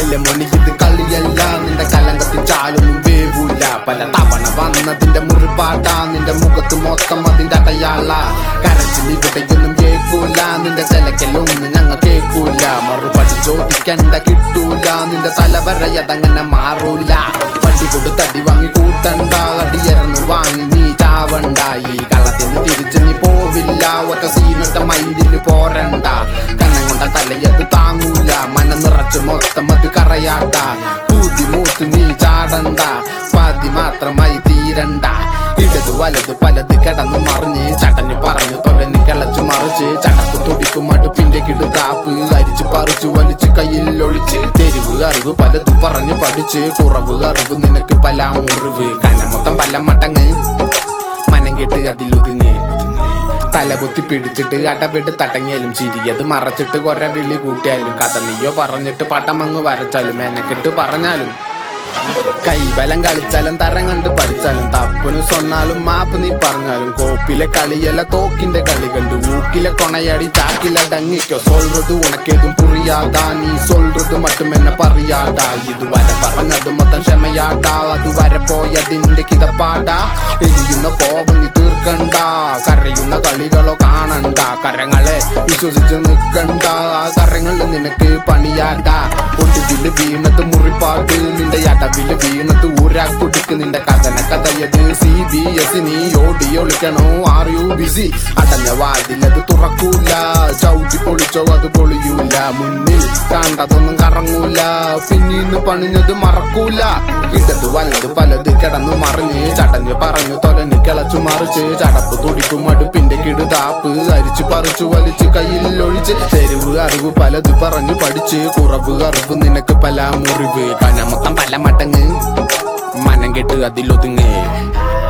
കളിയല്ലേ മോനി ഇത് കളിയല്ല നിന്റെ കലങ്കത്തിൽ ചാലൊന്നും വേവൂല പല തവണ വന്നതിന്റെ മുറിപ്പാട്ട നിന്റെ മുഖത്ത് മൊത്തം അതിന്റെ അടയാള കരച്ചിൽ ഇവിടെയൊന്നും കേൾക്കൂല നിന്റെ ചിലക്കലൊന്നും ഞങ്ങൾ കേൾക്കൂല മറുപടി ചോദിക്കണ്ട കിട്ടൂല നിന്റെ തലവരയതങ്ങനെ മാറൂല വണ്ടി കൊണ്ട് തടി വാങ്ങി കൂട്ടണ്ട അടിയറന്ന് വാങ്ങി നീ ചാവണ്ട ഈ കളത്തിന് തിരിച്ച് നീ പോവില്ല ഒറ്റ സീനൊറ്റ മൈൻഡില് പോരണ്ട കണ്ണം കൊണ്ട തലയത് താങ്ങൂല മന നിറച്ച് മൊത്തം അത് കറയാട്ട പൂതി മൂത്ത് നീ ചാടണ്ട പാതി മാത്രമായി തീരണ്ട ഇടത് വലത് പലത് കിടന്നു മറിഞ്ഞ് ചടഞ്ഞ് പറഞ്ഞു തൊലഞ്ഞ് കിളച്ചു മറിച്ച് ചടക്ക് തുടിക്കും അടുപ്പിന്റെ കിടുതാപ്പ് അരിച്ചു പറിച്ചു വലിച്ച് കയ്യിൽ ഒളിച്ച് തെരുവ് അറിവ് പലത് പറഞ്ഞു പഠിച്ച് കുറവ് അറിവ് നിനക്ക് പല മുറിവ് കനമൊത്തം പല മടങ്ങ് മനം കെട്ട് അതിലൊതുങ്ങി തലകുത്തി പിടിച്ചിട്ട് അടവിട്ട് തടങ്ങിയാലും ചിരിയത് മറച്ചിട്ട് കൊറേ വിളി കൂട്ടിയാലും കഥ നീയോ പറഞ്ഞിട്ട് പട്ടമങ്ങ് വരച്ചാലും എനക്കിട്ട് പറഞ്ഞാലും കൈബലം കളിച്ചാലും തരം കണ്ട് പഠിച്ചാലും തപ്പിന് സ്വന്നാലും മാപ്പ് നീ പറഞ്ഞാലും കോപ്പിലെ കളിയല്ല തോക്കിന്റെ കളി കണ്ടു ഊക്കിലെ കൊണയാടി ചാക്കില ഡങ്ങിക്കോ സൊල්றது ഉണക്കേതും പുറിയാതാ നീ സൊල්றது മറ്റും എന്നെ പറയാതാ ഇതുവരെ പറഞ്ഞത് മൊത്തം ക്ഷമയാടാ അതുവരെ പോയതിന്റെ കിതപ്പാടാ എരിയുന്ന കോപം നീ തീർക്കണ്ട കരയുന്ന കളികളോ കാണണ്ട കരങ്ങളെ വിശ്വസിച്ച് നിൽക്കണ്ട ആ കരങ്ങളിൽ നിനക്ക് പണിയാടാ ഒടുവില് വീണത് മുറിപ്പാട്ട് നിന്റെ അടവില് വീണത് ഊരാ കുടുക്ക് നിന്റെ കഥന കഥയത് സി ബി എസ് നീ ഓടി ഒളിക്കണോ ആർ യു ബിസി അടഞ്ഞ വാതിലത് തുറക്കൂല ചവിട്ടി പൊളിച്ചോ അത് പൊളിയൂല മുന്നിൽ കണ്ടതൊന്നും കറങ്ങൂല പിന്നീന്ന് പണിഞ്ഞത് മറക്കൂല ഇടത് വലത് പലത് കിടന്നു മറിഞ്ഞ് ചടഞ്ഞ് പറഞ്ഞു തൊലഞ്ഞ് കിളച്ചു മറിച്ച് ചടപ്പ് തുടിക്കും അടുപ്പിന്റെ കിടുതാപ്പ് അരിച്ചു പറിച്ചു വലിച്ച് കയ്യിൽ ഒഴിച്ച് തെരുവ് അറിവ് പലത് പറഞ്ഞു പഠിച്ച് കുറവ് അറിവ് നിനക്ക് പല മുറിവ് കനമൊത്തം പല മടങ്ങ് മനം കെട്ട് അതിലൊതുങ്ങ്